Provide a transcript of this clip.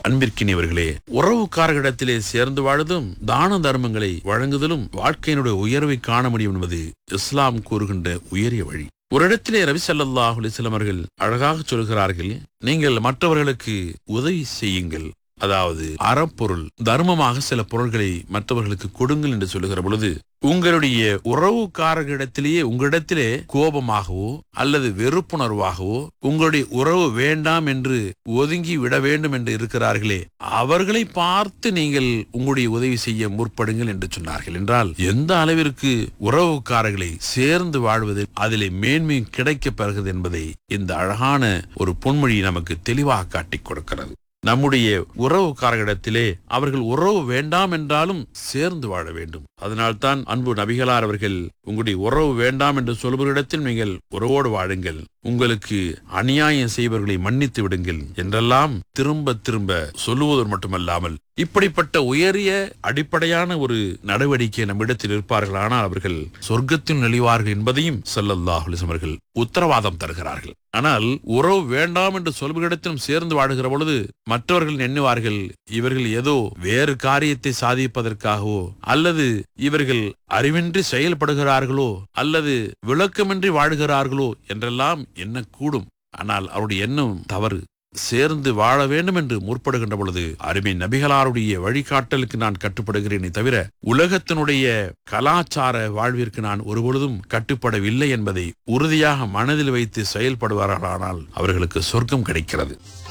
அன்பிற்கினியவர்களே உறவுக்காரர்களிடத்திலே சேர்ந்து வாழுதும் தான தர்மங்களை வழங்குதலும் வாழ்க்கையினுடைய உயர்வை காண முடியும் என்பது இஸ்லாம் கூறுகின்ற உயரிய வழி ஒரு இடத்திலே ரவி சல்லாஹ் அலிஸ்லாம் அவர்கள் அழகாக சொல்கிறார்கள் நீங்கள் மற்றவர்களுக்கு உதவி செய்யுங்கள் அதாவது அறப்பொருள் தர்மமாக சில பொருள்களை மற்றவர்களுக்கு கொடுங்கள் என்று சொல்லுகிற பொழுது உங்களுடைய உறவுக்காரர்களிடத்திலேயே உங்களிடத்திலே கோபமாகவோ அல்லது வெறுப்புணர்வாகவோ உங்களுடைய உறவு வேண்டாம் என்று ஒதுங்கி விட வேண்டும் என்று இருக்கிறார்களே அவர்களை பார்த்து நீங்கள் உங்களுடைய உதவி செய்ய முற்படுங்கள் என்று சொன்னார்கள் என்றால் எந்த அளவிற்கு உறவுக்காரர்களை சேர்ந்து வாழ்வதில் அதிலே மேன்மை கிடைக்கப் பெறுகிறது என்பதை இந்த அழகான ஒரு பொன்மொழி நமக்கு தெளிவாக காட்டிக் கொடுக்கிறது நம்முடைய உறவுக்காரர்களிடத்திலே அவர்கள் உறவு வேண்டாம் என்றாலும் சேர்ந்து வாழ வேண்டும் அதனால்தான் அன்பு நபிகளார் அவர்கள் உங்களுடைய உறவு வேண்டாம் என்று சொல்பவரிடத்தில் நீங்கள் உறவோடு வாழுங்கள் உங்களுக்கு அநியாயம் செய்பவர்களை மன்னித்து விடுங்கள் என்றெல்லாம் திரும்ப திரும்ப சொல்லுவதோடு மட்டுமல்லாமல் இப்படிப்பட்ட உயரிய அடிப்படையான ஒரு நடவடிக்கை நம்மிடத்தில் இருப்பார்கள் ஆனால் அவர்கள் சொர்க்கத்தில் நெளிவார்கள் என்பதையும் ஸல்லல்லாஹு அவர்கள் உத்தரவாதம் தருகிறார்கள் ஆனால் உறவு வேண்டாம் என்று சொல்பவரிடத்திலும் சேர்ந்து வாழுகிற பொழுது மற்றவர்கள் எண்ணுவார்கள் இவர்கள் ஏதோ வேறு காரியத்தை சாதிப்பதற்காகவோ அல்லது இவர்கள் அறிவின்றி செயல்படுகிறார்களோ அல்லது விளக்கமின்றி வாழ்கிறார்களோ என்றெல்லாம் எண்ணக்கூடும் ஆனால் அவருடைய எண்ணம் தவறு சேர்ந்து வாழ வேண்டும் என்று முற்படுகின்ற பொழுது அருமை நபிகளாருடைய வழிகாட்டலுக்கு நான் கட்டுப்படுகிறேனே தவிர உலகத்தினுடைய கலாச்சார வாழ்விற்கு நான் ஒருபொழுதும் கட்டுப்படவில்லை என்பதை உறுதியாக மனதில் வைத்து செயல்படுவார்களானால் அவர்களுக்கு சொர்க்கம் கிடைக்கிறது